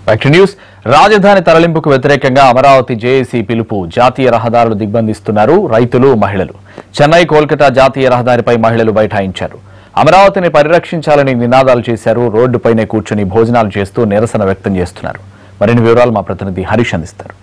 Back to news రాజధాని తరలింపుకు వ్యతిరేకంగా Amaravati JAC పిలుపు జాతీయ రహదారులు దిగ్బంధిస్తున్నారు రైతులు మహిళలు చెన్నై కోల్కతా జాతీయ రహదారిపై మహిళలు బైఠాయించారు అమరావతిని పరిరక్షించాలని నినాదాలు చేశారు రోడ్డుపైనే కూర్చుని భోజనాలు చేస్తూ నిరసన వ్యక్తం చేస్తున్నారు మరిన్ని వివరాలు మా ప్రతినిధి హరీష్ అందిస్తారు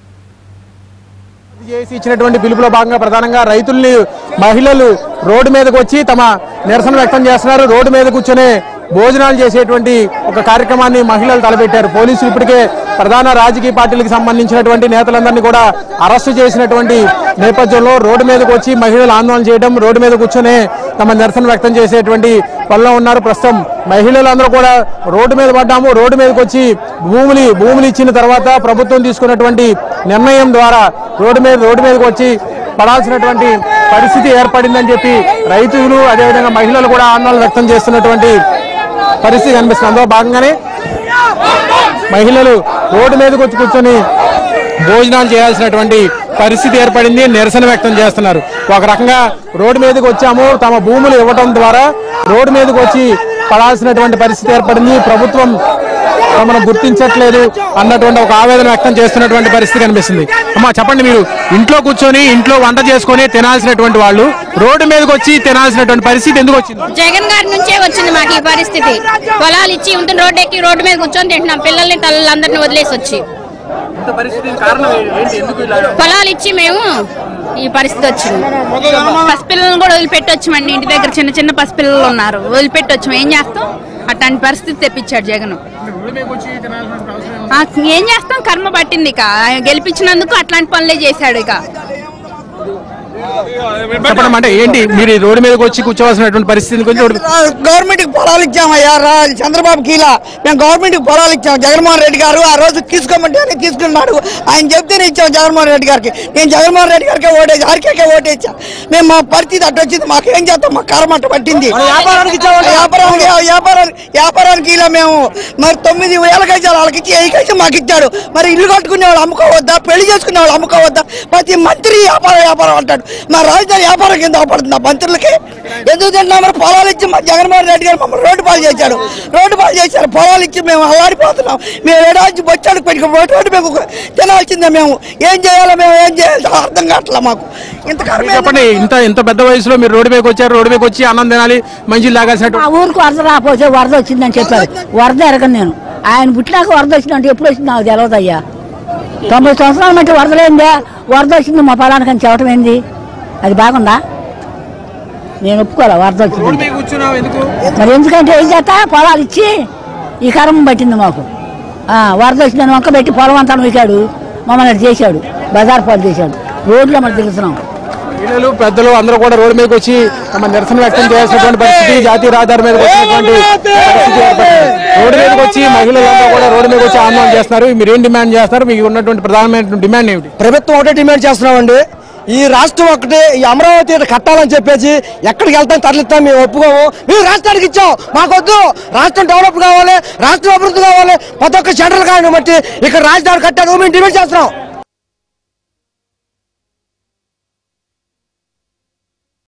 చేసి ఇచ్చినటువంటి పిలుపులో భాగంగా ప్రధానంగా రైతుల్ని మహిళలు రోడ్డు మీదకి వచ్చి తమ నిరసన వ్యక్తం చేస్తున్నారు రోడ్డు మీద కూర్చొని భోజనాలు చేసేటువంటి ఒక కార్యక్రమాన్ని మహిళలు తలపెట్టారు పోలీసులు ఇప్పటికే ప్రధాన రాజకీయ పార్టీలకు సంబంధించినటువంటి నేతలందరినీ కూడా అరెస్టు చేసినటువంటి నేపథ్యంలో రోడ్డు మీదకి వచ్చి మహిళలు ఆందోళన చేయడం రోడ్డు మీద కూర్చొని తమ నిరసన వ్యక్తం చేసేటువంటి పనిలో ఉన్నారు ప్రస్తుతం మహిళలందరూ కూడా రోడ్డు మీద పడ్డాము రోడ్డు మీదకి వచ్చి భూములు భూములు ఇచ్చిన తర్వాత ప్రభుత్వం తీసుకున్నటువంటి నిర్ణయం ద్వారా రోడ్డు మీద రోడ్డు మీదకి వచ్చి పడాల్సినటువంటి పరిస్థితి ఏర్పడిందని చెప్పి రైతులు అదేవిధంగా మహిళలు కూడా ఆందోళన వ్యక్తం చేస్తున్నటువంటి పరిస్థితి కనిపిస్తుంది అందులో భాగంగానే మహిళలు రోడ్డు మీదకి వచ్చి కూర్చొని భోజనాలు చేయాల్సినటువంటి పరిస్థితి ఏర్పడింది నిరసన వ్యక్తం చేస్తున్నారు ఒక రకంగా రోడ్డు మీదకి వచ్చాము తమ భూములు ఇవ్వటం ద్వారా రోడ్డు మీదకి వచ్చి పడాల్సినటువంటి పరిస్థితి ఏర్పడింది ప్రభుత్వం తమను గుర్తించట్లేదు అన్నటువంటి ఒక ఆవేదన వ్యక్తం చేస్తున్నటువంటి పరిస్థితి కనిపిస్తుంది అమ్మా చెప్పండి మీరు ఇంట్లో కూర్చొని ఇంట్లో వంట చేసుకొని తినాల్సినటువంటి వాళ్ళు రోడ్డు మీదకి వచ్చి తినాల్సినటువంటి పరిస్థితి ఎందుకు వచ్చింది జగన్ గారి నుంచే వచ్చింది మాకు ఈ పరిస్థితి పొలాలు ఇచ్చి ఉంటుంది రోడ్డు ఎక్కి రోడ్డు మీద కూర్చొని తింటున్నాం పిల్లల్ని తల్లులందరినీ వదిలేసి వచ్చి పొలాలు ఇచ్చి మేము ఈ పరిస్థితి వచ్చింది పసిపిల్లలను కూడా వదిలిపెట్టి వచ్చామండి ఇంటి దగ్గర చిన్న చిన్న పసిపిల్లలు ఉన్నారు వదిలిపెట్టి వచ్చాం ఏం చేస్తాం అట్లాంటి పరిస్థితి తెప్పించాడు జగన్ ఆ, ఏం చేస్తాం కర్మ పట్టింది ఇక ఆయన గెలిపించినందుకు అట్లాంటి పనులే చేశాడు ఇక చెప్పడం అంటే ఏంటి మీరు ఈ రోడ్డు మీదకి వచ్చి కూర్చోవాల్సినటువంటి పరిస్థితి గురించి రోడ్డు- గవర్నమెంట్ కి పొలాలు ఇచ్చామయ్యా రా చంద్రబాబు కీలా మేము గవర్నమెంట్ కి పొలాలు ఇచ్చాం జగన్మోహన్ రెడ్డి గారు ఆ రోజు తీసుకోమంటే ఆయన తీసుకున్నాడు ఆయన చెప్తేనే ఇచ్చాం జగన్మోహన్ రెడ్డి గారికి నేను జగన్మోహన్ రెడ్డి గారికి ఓటేసి ఆర్కేకే ఓటేచ్చా మేము మా పరిస్థితి అట్ట వచ్చింది మాకు ఏం చేస్తాం మా కారం అట్ట పట్టింది వ్యాపారానికి వ్యాపారానికి వ్యాపారానికి వ్యాపారానికి ఇలా మేము మరి తొమ్మిది వేల గజాలు వాళ్ళకి ఇచ్చి ఏ గజం మాకు ఇచ్చాడు మరి ఇల్లు కట్టుకునే వాళ్ళు అమ్ముకోవద్దా పెళ్లి చేసుకునే వాళ్ళు అమ్ముకోవద్దా ప్రతి మంత్రి వ్యాపారం వ్యాపారం అంటాడు మా రాజధాని వ్యాపారం కింద పడుతుంది ఆ మంత్రులకి ఎందుకు తింటున్నా మరి పొలాలు ఇచ్చి మా జగన్మోహన్ రెడ్డి గారు మమ్మల్ని రోడ్డు పాలు చేశాడు రోడ్డు పాలు చేశారు పొలాలు ఇచ్చి మేము అల్లాడిపోతున్నాం మేము ఏడాది బొచ్చాడు పెట్టుకుని రోడ్డు మేము తినాల్సిందే మేము ఏం చేయాలో మేము ఏం చేయాలో అర్థం కావట్లే మాకు ఇంత కర్మ ఏంది? చెప్పండి ఇంత ఇంత పెద్ద వయసులో మీరు రోడ్డు మీదకి వచ్చారు రోడ్డు మీదకి వచ్చి అన్నం తినాలి మంచిలు తాగాల్సినటువంటి ఆ ఊరికి వరద రాకపోతే వరద వచ్చిందని చెప్పారు వరద ఎరగను నేను ఆయన పుట్టినాక వరద వచ్చిందంటే ఎప్పుడు వచ్చింది నాకు తెలియదు అయ్యా తొంభై సంవత్సరాల మధ్య వరదలేందే వరద వచ్చింది మా పొలానికి అని చెప్పటం ఏంది అది బాగుందా నేను ఒప్పుకోలే వరద వచ్చింది కూర్చున్నావు ఎందుకు మరి ఎందుకంటే ఏం చేస్తా పొలాలు ఇచ్చి ఈ కర్మ పట్టింది మాకు ఆ, వరద వచ్చిందని వంక పెట్టి పొలం అంతా వీకాడు మమ్మల్ని అటు చేశాడు బజార్ పాలు చేశాడు రోడ్లో మరి తిరుగుతున్నాం మహిళలు పెద్దలు అందరూ కూడా రోడ్డు మీదకి వచ్చి తమ నిరసన వ్యక్తం చేయాల్సినటువంటి పరిస్థితి జాతీయ రహదారి మీద వచ్చినటువంటి పరిస్థితి ఏర్పడింది. రోడ్డు మీదకి వచ్చి మహిళలందరూ కూడా రోడ్డు మీదకి వచ్చి ఆందోళన చేస్తున్నారు మీరు ఏం డిమాండ్ చేస్తారు మీకు ఉన్నటువంటి ప్రధానమైన డిమాండ్ ఏమిటి ప్రభుత్వం ఒకటే డిమాండ్ చేస్తున్నామండి ఈ రాష్ట్రం ఒకటే ఈ అమరావతి ఇక్కడ కట్టాలని చెప్పేసి ఎక్కడికి వెళ్తాం తరలిస్తాం మేము ఒప్పుకోము మేము రాష్ట్రానికి ఇచ్చాం మాకొద్దు రాష్ట్రం డెవలప్ కావాలి రాష్ట్రం అభివృద్ధి కావాలి ప్రతి ఒక్క సెంట్రల్ కావాలని బట్టి ఇక్కడ రాజధాని కట్టాను మేము డిమాండ్ చేస్తున్నాం